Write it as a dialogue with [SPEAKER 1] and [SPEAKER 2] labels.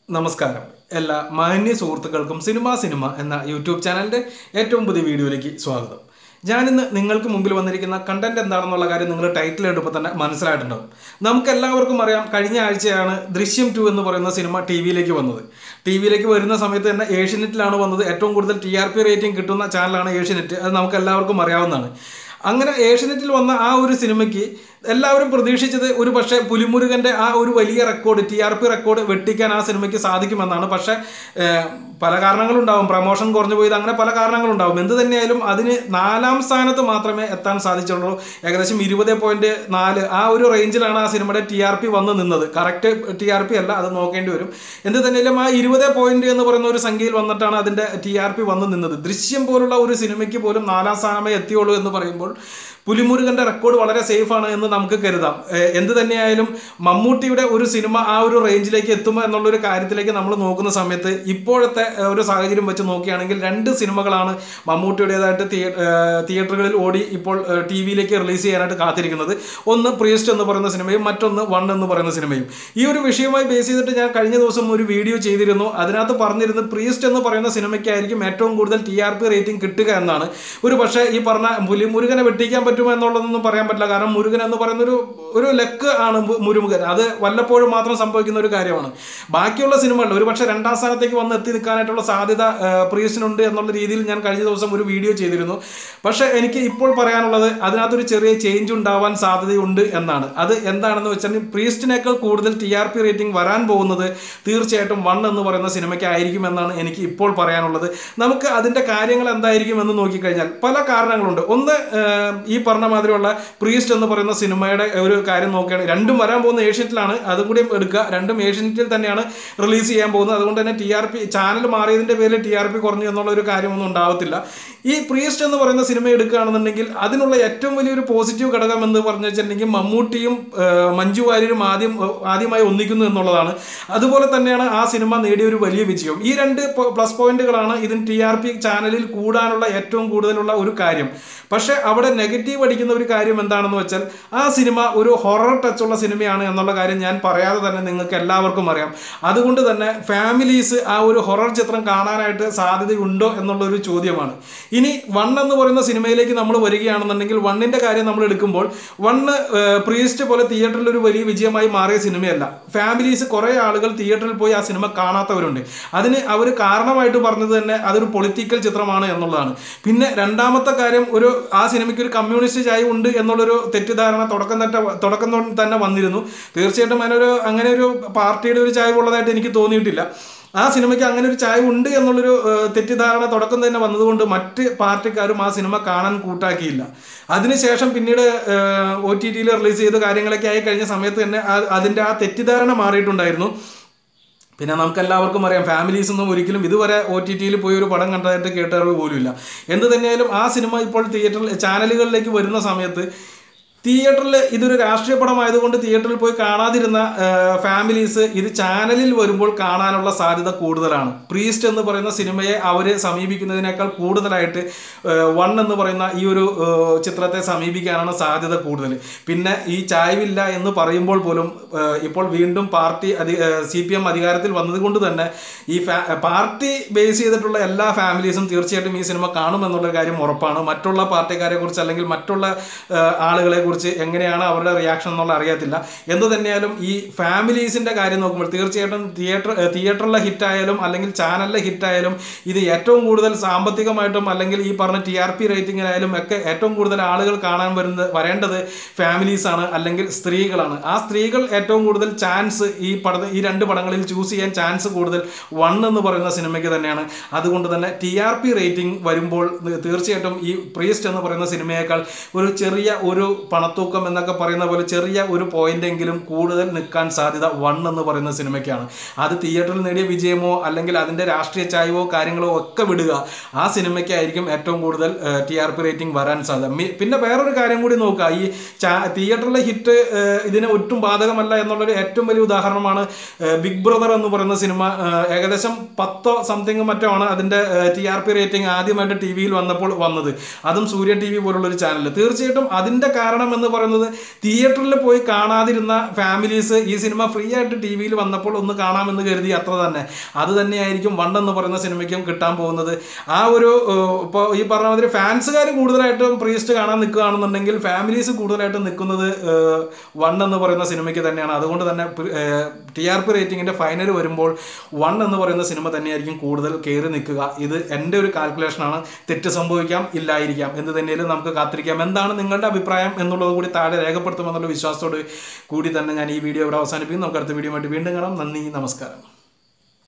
[SPEAKER 1] നമസ്കാരം എല്ലാ മാന്യ സുഹൃത്തുക്കൾക്കും സിനിമ സിനിമ എന്ന യൂട്യൂബ് ചാനലിൻ്റെ ഏറ്റവും പുതിയ വീഡിയോയിലേക്ക് സ്വാഗതം ഞാനിന്ന് നിങ്ങൾക്ക് മുമ്പിൽ വന്നിരിക്കുന്ന കണ്ടന്റ് എന്താണെന്നുള്ള കാര്യം നിങ്ങൾ ടൈറ്റിൽ എടുപ്പോൾ തന്നെ മനസ്സിലായിട്ടുണ്ടാവും നമുക്ക് എല്ലാവർക്കും അറിയാം കഴിഞ്ഞ ആഴ്ചയാണ് ദൃശ്യം ടു എന്ന് പറയുന്ന സിനിമ ടി വിയിലേക്ക് വന്നത് ടി വിയിലേക്ക് വരുന്ന സമയത്ത് തന്നെ ഏഷ്യനെറ്റിലാണ് വന്നത് ഏറ്റവും കൂടുതൽ ടി ആർ പി റേറ്റിംഗ് കിട്ടുന്ന ചാനലാണ് ഏഷ്യനെറ്റ് അത് നമുക്ക് എല്ലാവർക്കും അറിയാവുന്നതാണ് അങ്ങനെ ഏഷ്യനെറ്റിൽ വന്ന ആ ഒരു സിനിമയ്ക്ക് എല്ലാവരും പ്രതീക്ഷിച്ചത് ഒരു പക്ഷേ പുലിമുരുകൻ്റെ ആ ഒരു വലിയ record T R P record വെട്ടിക്കാൻ ആ സിനിമയ്ക്ക് സാധിക്കുമെന്നാണ് പക്ഷേ ഏഹ്, പല കാരണങ്ങളുണ്ടാവും പ്രമോഷൻ കുറഞ്ഞു പോയത് അങ്ങനെ പല കാരണങ്ങളുണ്ടാവും എന്ത് തന്നെയായാലും അതിന് നാലാം സ്ഥാനത്ത് മാത്രമേ എത്താൻ സാധിച്ചുള്ളൂ ഏകദേശം ഇരുപത് പോയിന്റ് നാല് ആ ഒരു റേഞ്ചിലാണ് ആ സിനിമയുടെ ടി ആർ പി വന്ന് നിന്നത് കറക്റ്റ് ടി ആർ പി അല്ല അത് നോക്കേണ്ടി വരും എന്ത് തന്നെയാലും ആ ഇരുപത് പോയിന്റ് എന്ന് പറയുന്ന ഒരു സംഖ്യയിൽ വന്നിട്ടാണ് അതിന്റെ ടി ആർ പി വന്ന് നിന്നത് ദൃശ്യം പോലുള്ള ഒരു സിനിമയ്ക്ക് പോലും നാലാം സ്ഥാനമേ എത്തിയുള്ളൂ എന്ന് പറയുമ്പോൾ പുലിമുരുകന്റെ റെക്കോർഡ് വളരെ സേഫ് ആണ് എന്ന് നമുക്ക് കരുതാം ഏഹ് എന്ത് തന്നെയായാലും മമ്മൂട്ടിയുടെ ഒരു സിനിമ ആ ഒരു റേഞ്ചിലേക്ക് എത്തുമോ എന്നുള്ള ഒരു കാര്യത്തിലേക്ക് നമ്മൾ നോക്കുന്ന സമയത്ത് ഇപ്പോഴത്തെ ഏഹ് ഒരു സാഹചര്യം വെച്ച് നോക്കുകയാണെങ്കിൽ രണ്ട് സിനിമകളാണ് മമ്മൂട്ടിയുടേതായിട്ട് തിയേ- ഏഹ് തിയേറ്ററുകളിൽ ഓടി ഇപ്പോൾ ടി വിയിലേക്ക് റിലീസ് ചെയ്യാനായിട്ട് കാത്തിരിക്കുന്നത് ഒന്ന് പ്രിയസ്റ്റ് എന്ന് പറയുന്ന സിനിമയും മറ്റൊന്ന് വൺ എന്ന് പറയുന്ന സിനിമയും ഈ ഒരു വിഷയവുമായി ബേസ് ചെയ്തിട്ട് ഞാൻ കഴിഞ്ഞ ദിവസം ഒരു വീഡിയോ ചെയ്തിരുന്നു അതിനകത്ത് പറഞ്ഞിരുന്നത് പ്രിയസ്റ്റ് എന്ന് പറയുന്ന സിനിമയ്ക്കായിരിക്കും ഏറ്റവും കൂടുതൽ ടി ആർ പി റേറ്റിംഗ് കിട്ടുക എന്നാണ് ഒരു പക്ഷേ ഈ പറഞ്ഞ പുലി മുരുകനെ വെട്ടിക്കാൻ പറ്റുമോ എന്നുള്ളതൊന്നും പറയാൻ പറ്റില്ല കാരണം മുരുകൻ എന്ന് പറയുന്ന ഒരു ഒരു ലക്ക് ആണ് മു- മുരുമുകൻ അത് വല്ലപ്പോഴും മാത്രം സംഭവിക്കുന്ന ഒരു കാര്യമാണ് ബാക്കിയുള്ള സിനിമകളിൽ ഒരു പക്ഷേ രണ്ടാം സ്ഥാനത്തേക്ക് വന്ന് എത്തി നിൽക്കാനായിട്ടുള്ള സാധ്യത പ്രിയസിനുണ്ട് എന്നുള്ള രീതിയിൽ ഞാൻ കഴിഞ്ഞ ദിവസം ഒരു വീഡിയോ ചെയ്തിരുന്നു പക്ഷേ എനിക്ക് ഇപ്പോൾ പറയാനുള്ളത് അതിനകത്തൊരു ചെറിയ ചേഞ്ച് ഉണ്ടാവാൻ സാധ്യതയുണ്ട് എന്നാണ് അത് എന്താണെന്ന് വെച്ചാൽ പ്രീസ്റ്റിനേക്കാൾ കൂടുതൽ ടി ആർ പി റേറ്റിംഗ് വരാൻ പോകുന്നത് തീർച്ചയായിട്ടും വൺ എന്ന് പറയുന്ന സിനിമയ്ക്ക് ആയിരിക്കും എന്നാണ് എനിക്ക് ഇപ്പോൾ പറയാനുള്ളത് നമുക്ക് അതിൻ്റെ കാര്യങ്ങൾ എന്തായിരിക്കും എന്ന് നോക്കിക്കഴിഞ്ഞാൽ പല കാരണങ്ങളുണ്ട് ഒന്ന് ഏഹ്, ഈ പറഞ്ഞ മാതിരിയുള്ള പ്രീസ്റ്റ് എന്ന് പറയുന്ന സിനിമയുടെ ഒരു കാര്യം നോക്കുകയാണെങ്കിൽ രണ്ടും വരാൻ പോകുന്ന ഏഷ്യറ്റിലാണ് അതും കൂടി എടുക്കുക രണ്ടും ഏഷ്യനെറ്റിൽ തന്നെയാണ് റിലീസ് ചെയ്യാൻ പോകുന്നത് അതുകൊണ്ട് തന്നെ ടി ആർ പി ചാനൽ മാറിയതിൻ്റെ പേരിൽ ടി ആർ പി കുറഞ്ഞു എന്നുള്ള ഒരു കാര്യമൊന്നും ഉണ്ടാവത്തില്ല ഈ പ്രിയസ്റ്റ് എന്ന് പറയുന്ന സിനിമ എടുക്കുകയാണെന്നുണ്ടെങ്കിൽ അതിനുള്ള ഏറ്റവും വലിയൊരു പോസിറ്റീവ് ഘടകം എന്ന് പറഞ്ഞു വെച്ചിട്ടുണ്ടെങ്കിൽ മമ്മൂട്ടിയും ഏഹ്, മഞ്ജു വാര്യരും ആദ്യം ആദ്യമായി ഒന്നിക്കുന്നു എന്നുള്ളതാണ് അതുപോലെ തന്നെയാണ് ആ സിനിമ നേടിയ ഒരു വലിയ വിജയം ഈ രണ്ട് പ്ലസ് പോയിന്റുകളാണ് ഇതിന് ടി ആർ പി ചാനലിൽ കൂടാനുള്ള ഏറ്റവും കൂടുതലുള്ള ഒരു കാര്യം പക്ഷെ അവിടെ നെഗറ്റീവ് അടിക്കുന്ന ഒരു കാര്യം എന്താണെന്ന് വെച്ചാൽ ആ സിനിമ ഒരു ഹൊറർ ടച്ചുള്ള സിനിമയാണ് എന്നുള്ള കാര്യം ഞാൻ പറയാതെ തന്നെ നിങ്ങൾക്ക് എല്ലാവർക്കും അറിയാം അതുകൊണ്ട് തന്നെ ഫാമിലീസ് ആ ഒരു ഹൊറർ ചിത്രം കാണാനായിട്ട് സാധ്യതയുണ്ടോ എന്നുള്ളൊരു ചോദ്യമാണ് ഇനി വൺ എന്ന് പറയുന്ന സിനിമയിലേക്ക് നമ്മൾ വരികയാണെന്നുണ്ടെങ്കിൽ വണ്ണിന്റെ കാര്യം നമ്മൾ എടുക്കുമ്പോൾ വണ്ണ് പ്രീസ്റ്റ് പോലെ തിയേറ്ററിൽ ഒരു വലിയ വിജയമായി മാറിയ സിനിമയല്ല ഫാമിലീസ് കുറേ ആളുകൾ തിയേറ്ററിൽ പോയി ആ സിനിമ കാണാത്തവരുണ്ട് അതിന് അവർ കാരണമായിട്ട് പറഞ്ഞത് തന്നെ അതൊരു പൊളിറ്റിക്കൽ ചിത്രമാണ് എന്നുള്ളതാണ് പിന്നെ രണ്ടാമത്തെ കാര്യം ഒരു ആ സിനിമയ്ക്ക് ഒരു കമ്മ്യൂണിസ്റ്റ് ചായ ഉണ്ട് എന്നുള്ളൊരു തെറ്റിദ്ധാരണ തുടക്കം തന്നെ തുടക്കം തൊ- തന്നെ വന്നിരുന്നു തീർച്ചയായിട്ടും അതിനൊരു അങ്ങനെ ഒരു പാർട്ടിയുടെ ഒരു ചായ ഉള്ളതായിട്ട് എനിക്ക് തോന്നിയിട്ടില്ല ആ സിനിമയ്ക്ക് അങ്ങനെ ഒരു ചായ ഉണ്ട് എന്നുള്ളൊരു ഏഹ്, തെറ്റിദ്ധാരണ തുടക്കം തന്നെ വന്നതുകൊണ്ട് മറ്റ് പാർട്ടിക്കാരും ആ സിനിമ കാണാൻ കൂട്ടാക്കിയില്ല അതിനുശേഷം പിന്നീട് ഒ ടി ടിയിൽ റിലീസ് ചെയ്ത കാര്യങ്ങളൊക്കെ ആയി കഴിഞ്ഞ സമയത്ത് തന്നെ ആ- അതിൻ്റെ ആ തെറ്റിദ്ധാരണ മാറിയിട്ടുണ്ടായിരുന്നു പിന്നെ നമുക്ക് എല്ലാവർക്കും അറിയാം ഫാമിലീസ് ഒന്നും ഒരിക്കലും ഇതുവരെ ഒ ടി ടിയിൽ പോയി ഒരു പടം കണ്ടതായിട്ട് കേട്ടറിവ് പോലുമില്ല എന്ത് തന്നെയായാലും ആ സിനിമ ഇപ്പോൾ തിയേറ്ററിൽ ചാനലുകളിലേക്ക് വരുന്ന സമയത്ത് തിയേറ്ററിൽ ഇതൊരു രാഷ്ട്രീയ പടമായതുകൊണ്ട് തിയേറ്ററിൽ പോയി കാണാതിരുന്ന ഫാമിലീസ് ഇത് ചാനലിൽ വരുമ്പോൾ കാണാനുള്ള സാധ്യത കൂടുതലാണ് പ്രീസ്റ്റ് എന്ന് പറയുന്ന സിനിമയെ അവർ സമീപിക്കുന്നതിനേക്കാൾ കൂടുതലായിട്ട് വൺ എന്ന് പറയുന്ന ഈ ഒരു ഏഹ്, ചിത്രത്തെ സമീപിക്കാനാണ് സാധ്യത കൂടുതൽ പിന്നെ ഈ ചായവില്ല എന്ന് പറയുമ്പോൾ പോലും ഏഹ്, ഇപ്പോൾ വീണ്ടും പാർട്ടി അധി സി പി എം അധികാരത്തിൽ വന്നതുകൊണ്ട് തന്നെ ഈ ഫാ പാർട്ടി ബേസ് ചെയ്തിട്ടുള്ള എല്ലാ ഫാമിലീസും തീർച്ചയായിട്ടും ഈ സിനിമ കാണുമെന്നുള്ള കാര്യം ഉറപ്പാണ് മറ്റുള്ള പാർട്ടിക്കാരെ കുറിച്ച് അല്ലെങ്കിൽ മറ്റുള്ള ഏഹ്, ആളുകളെ കുറിച്ച് എങ്ങനെയാണ് അവരുടെ റിയാക്ഷൻ എന്നുള്ള അറിയത്തില്ല എന്ത് തന്നെയാലും ഈ ഫാമിലീസിന്റെ കാര്യം നോക്കുമ്പോൾ തീർച്ചയായിട്ടും തിയേറ്റർ തിയേറ്ററിലെ ഹിറ്റായാലും അല്ലെങ്കിൽ ചാനലിലെ ഹിറ്റായാലും ഇത് ഏറ്റവും കൂടുതൽ സാമ്പത്തികമായിട്ടും അല്ലെങ്കിൽ ഈ പറഞ്ഞ ടി ആർ പി റേറ്റിംഗിനായാലും ഒക്കെ ഏറ്റവും കൂടുതൽ ആളുകൾ കാണാൻ വരുന്നത് വരേണ്ടത് ഫാമിലീസ് ആണ് അല്ലെങ്കിൽ സ്ത്രീകളാണ് ആ സ്ത്രീകൾ ഏറ്റവും കൂടുതൽ ചാൻസ് ഈ പട ഈ രണ്ട് പടങ്ങളിൽ ചൂസ് ചെയ്യാൻ ചാൻസ് കൂടുതൽ വൺ എന്ന് പറയുന്ന സിനിമയ്ക്ക് തന്നെയാണ് അതുകൊണ്ട് തന്നെ ടി ആർ പി റേറ്റിംഗ് വരുമ്പോൾ തീർച്ചയായിട്ടും ഈ പ്രീസ്റ്റ് എന്ന് പറയുന്ന സിനിമയേക്കാൾ ഒരു ചെറിയ ഒരു പണത്തൂക്കം എന്നൊക്കെ പറയുന്ന പോലെ ചെറിയ ഒരു പോയിന്റ് എങ്കിലും കൂടുതൽ നിൽക്കാൻ സാധ്യത വൺ എന്ന് പറയുന്ന സിനിമയ്ക്കാണ് അത് തിയേറ്ററിൽ നേടിയ വിജയമോ അല്ലെങ്കിൽ അതിന്റെ രാഷ്ട്രീയ ചായവോ കാര്യങ്ങളോ ഒക്കെ വിടുക ആ സിനിമയ്ക്കായിരിക്കും ഏറ്റവും കൂടുതൽ ടി ആർ പി റേറ്റിംഗ് വരാൻ സാധ്യത മി- പിന്നെ വേറൊരു കാര്യം കൂടി നോക്കുക ഈ ചാ- തിയേറ്ററിലെ ഹിറ്റ് ഇതിന് ഒട്ടും ബാധകമല്ല എന്നുള്ളൊരു ഏറ്റവും വലിയ ഉദാഹരണമാണ് ഏഹ്, ബിഗ് ബ്രദർ എന്ന് പറയുന്ന സിനിമ ഏഹ്, ഏകദേശം പത്തോ സംതിങ് മറ്റോ ആണ് അതിന്റെ ടി ആർ പി റേറ്റിംഗ് ആദ്യമായിട്ട് ടി വിയിൽ വന്നപ്പോൾ വന്നത് അതും സൂര്യ ടി വി പോലുള്ള ഒരു ചാനൽ തീർച്ചയായിട്ടും അതിന്റെ കാരണം കാരണം എന്ന് പറയുന്നത് തിയേറ്ററിൽ പോയി കാണാതിരുന്ന ഫാമിലീസ് ഈ സിനിമ ഫ്രീ ആയിട്ട് ടി വിയിൽ വന്നപ്പോൾ ഒന്ന് കാണാമെന്ന് കരുതി അത്ര തന്നെ അത് തന്നെയായിരിക്കും വൺ എന്ന് പറയുന്ന സിനിമയ്ക്കും കിട്ടാൻ പോകുന്നത് ആ ഒരു ഇപ്പോൾ ഈ പറഞ്ഞ മാതിരി ഫാൻസുകാർ കൂടുതലായിട്ടും പ്രീസ്റ്റ് കാണാൻ നിൽക്കുകയാണെന്നുണ്ടെങ്കിൽ ഫാമിലീസ് കൂടുതലായിട്ട് നിൽക്കുന്നത് വൺ എന്ന് പറയുന്ന സിനിമയ്ക്ക് തന്നെയാണ് അതുകൊണ്ട് തന്നെ ടി ആർ പി റേറ്റിംഗിൻ്റെ ഫൈനൽ വരുമ്പോൾ വൺ എന്ന് പറയുന്ന സിനിമ തന്നെയായിരിക്കും കൂടുതൽ കയറി നിൽക്കുക ഇത് എൻ്റെ ഒരു കാൽക്കുലേഷനാണ് തെറ്റ് സംഭവിക്കാം ഇല്ലായിരിക്കാം എന്ത് തന്നെയാലും നമുക്ക് കാത്തിരിക്കാം എന്താണ് നിങ്ങളുടെ അഭിപ്രായം എന്നുള്ളത് കൂടി താഴെ രേഖപ്പെടുത്തുമെന്നുള്ള വിശ്വാസത്തോട് കൂടി തന്നെ ഞാൻ ഈ വീഡിയോ ഇവിടെ അവസാനിപ്പിക്കും നമുക്ക് അടുത്ത വീഡിയോ ആയിട്ട് വീണ്ടും കാണാം നന്ദി നമസ്കാരം